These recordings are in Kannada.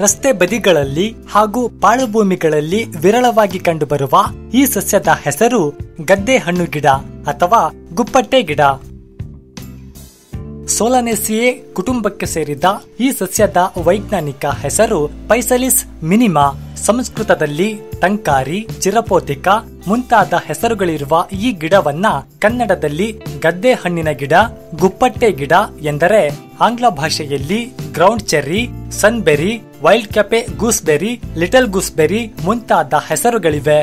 ರಸ್ತೆ ಬದಿಗಳಲ್ಲಿ ಹಾಗೂ ಪಾಳು ಭೂಮಿಗಳಲ್ಲಿ ವಿರಳವಾಗಿ ಕಂಡುಬರುವ ಈ ಸಸ್ಯದ ಹೆಸರು ಗದ್ದೆ ಹಣ್ಣು ಗಿಡ ಅಥವಾ ಗುಪ್ಪಟ್ಟೆ ಗಿಡ ಸೋಲನೆಸಿಯೇ ಕುಟುಂಬಕ್ಕೆ ಸೇರಿದ ಈ ಸಸ್ಯದ ವೈಜ್ಞಾನಿಕ ಹೆಸರು ಪೈಸಲಿಸ್ ಮಿನಿಮಾ ಸಂಸ್ಕೃತದಲ್ಲಿ ಟಂಕಾರಿ ಚಿರಪೋತಿಕ ಮುಂತಾದ ಹೆಸರುಗಳಿರುವ ಈ ಗಿಡವನ್ನ ಕನ್ನಡದಲ್ಲಿ ಗದ್ದೆ ಹಣ್ಣಿನ ಗಿಡ ಗುಪ್ಪಟ್ಟೆ ಗಿಡ ಎಂದರೆ ಆಂಗ್ಲ ಭಾಷೆಯಲ್ಲಿ ground cherry sunberry wild cape gooseberry little gooseberry ಮುಂತಾದ ಹೆಸರುಗಳಿವೆ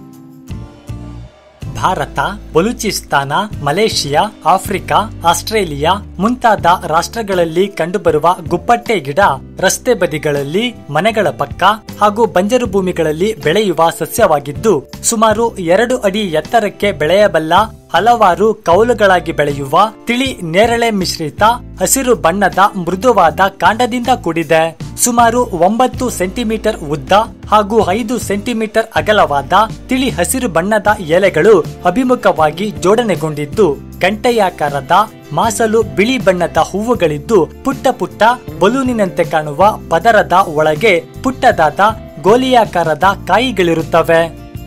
Bharat Baluchistan Malaysia Africa Australia ಮುಂತಾದ ರಾಷ್ಟ್ರಗಳಲ್ಲಿ ಕಂಡುಬರುವ ಗುಪ್ಪಟ್ಟೆ ಗಿಡ ರಸ್ತೆ ಬದಿಗಳಲ್ಲಿ ಮನೆಗಳ ಪಕ್ಕ ಹಾಗೂ ಬಂಜರು ಭೂಮಿಗಳಲ್ಲಿ ಬೆಳೆಯುವ ಸಸ್ಯವಾಗಿದ್ದು ಸುಮಾರು ಎರಡು ಅಡಿ ಎತ್ತರಕ್ಕೆ ಬೆಳೆಯಬಲ್ಲ ಹಲವಾರು ಕೌಲುಗಳಾಗಿ ಬೆಳೆಯುವ ತಿಳಿ ನೇರಳೆ ಮಿಶ್ರಿತ ಹಸಿರು ಬಣ್ಣದ ಮೃದುವಾದ ಕಾಂಡದಿಂದ ಕೂಡಿದೆ ಸುಮಾರು ಒಂಬತ್ತು ಸೆಂಟಿಮೀಟರ್ ಉದ್ದ ಹಾಗೂ ಐದು ಸೆಂಟಿಮೀಟರ್ ಅಗಲವಾದ ತಿಳಿ ಹಸಿರು ಬಣ್ಣದ ಎಲೆಗಳು ಅಭಿಮುಖವಾಗಿ ಜೋಡಣೆಗೊಂಡಿದ್ದು ಗಂಟೆಯಾಕಾರದ ಮಾಸಲು ಬಿಳಿ ಬಣ್ಣದ ಹೂವುಗಳಿದ್ದು ಪುಟ್ಟ ಪುಟ್ಟ ಬಲೂನಿನಂತೆ ಕಾಣುವ ಪದರದ ಒಳಗೆ ಪುಟ್ಟದಾದ ಗೋಲಿಯಾಕಾರದ ಕಾಯಿಗಳಿರುತ್ತವೆ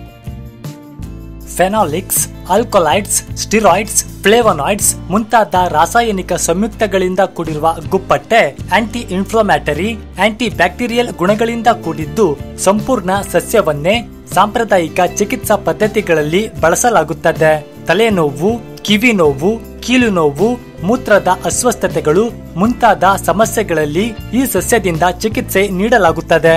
ಫೆನಾಲಿಕ್ಸ್ ಆಲ್ಕೊಲೈಡ್ಸ್ ಸ್ಟಿರಾಯ್ಡ್ಸ್ ಫ್ಲೇವನಾಯ್ಡ್ಸ್ ಮುಂತಾದ ರಾಸಾಯನಿಕ ಸಂಯುಕ್ತಗಳಿಂದ ಕೂಡಿರುವ ಗುಪ್ಪಟ್ಟೆ ಆಂಟಿ ಇನ್ಫ್ಲಮೇಟರಿ ಆಂಟಿ ಬ್ಯಾಕ್ಟೀರಿಯಲ್ ಗುಣಗಳಿಂದ ಕೂಡಿದ್ದು ಸಂಪೂರ್ಣ ಸಸ್ಯವನ್ನೇ ಸಾಂಪ್ರದಾಯಿಕ ಚಿಕಿತ್ಸಾ ಪದ್ಧತಿಗಳಲ್ಲಿ ಬಳಸಲಾಗುತ್ತದೆ ತಲೆನೋವು ಕಿವಿ ನೋವು ಕೀಲು ನೋವು ಮೂತ್ರದ ಅಸ್ವಸ್ಥತೆಗಳು ಮುಂತಾದ ಸಮಸ್ಯೆಗಳಲ್ಲಿ ಈ ಸಸ್ಯದಿಂದ ಚಿಕಿತ್ಸೆ ನೀಡಲಾಗುತ್ತದೆ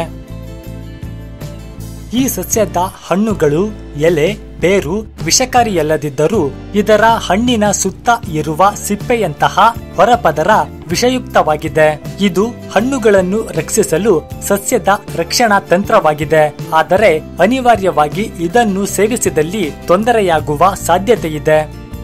ಈ ಸಸ್ಯದ ಹಣ್ಣುಗಳು ಎಲೆ ಬೇರು ವಿಷಕಾರಿಯಲ್ಲದಿದ್ದರೂ ಇದರ ಹಣ್ಣಿನ ಸುತ್ತ ಇರುವ ಸಿಪ್ಪೆಯಂತಹ ಹೊರಪದರ ವಿಷಯುಕ್ತವಾಗಿದೆ ಇದು ಹಣ್ಣುಗಳನ್ನು ರಕ್ಷಿಸಲು ಸಸ್ಯದ ರಕ್ಷಣಾ ತಂತ್ರವಾಗಿದೆ ಆದರೆ ಅನಿವಾರ್ಯವಾಗಿ ಇದನ್ನು ಸೇವಿಸಿದಲ್ಲಿ ತೊಂದರೆಯಾಗುವ ಸಾಧ್ಯತೆಯಿದೆ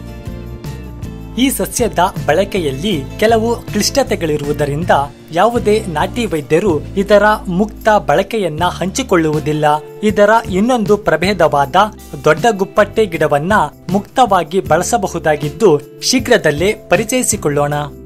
ಈ ಸಸ್ಯದ ಬಳಕೆಯಲ್ಲಿ ಕೆಲವು ಕ್ಲಿಷ್ಟತೆಗಳಿರುವುದರಿಂದ ಯಾವುದೇ ನಾಟಿ ವೈದ್ಯರು ಇದರ ಮುಕ್ತ ಬಳಕೆಯನ್ನ ಹಂಚಿಕೊಳ್ಳುವುದಿಲ್ಲ ಇದರ ಇನ್ನೊಂದು ಪ್ರಭೇದವಾದ ದೊಡ್ಡ ಗುಪ್ಪಟ್ಟೆ ಗಿಡವನ್ನ ಮುಕ್ತವಾಗಿ ಬಳಸಬಹುದಾಗಿದ್ದು ಶೀಘ್ರದಲ್ಲೇ ಪರಿಚಯಿಸಿಕೊಳ್ಳೋಣ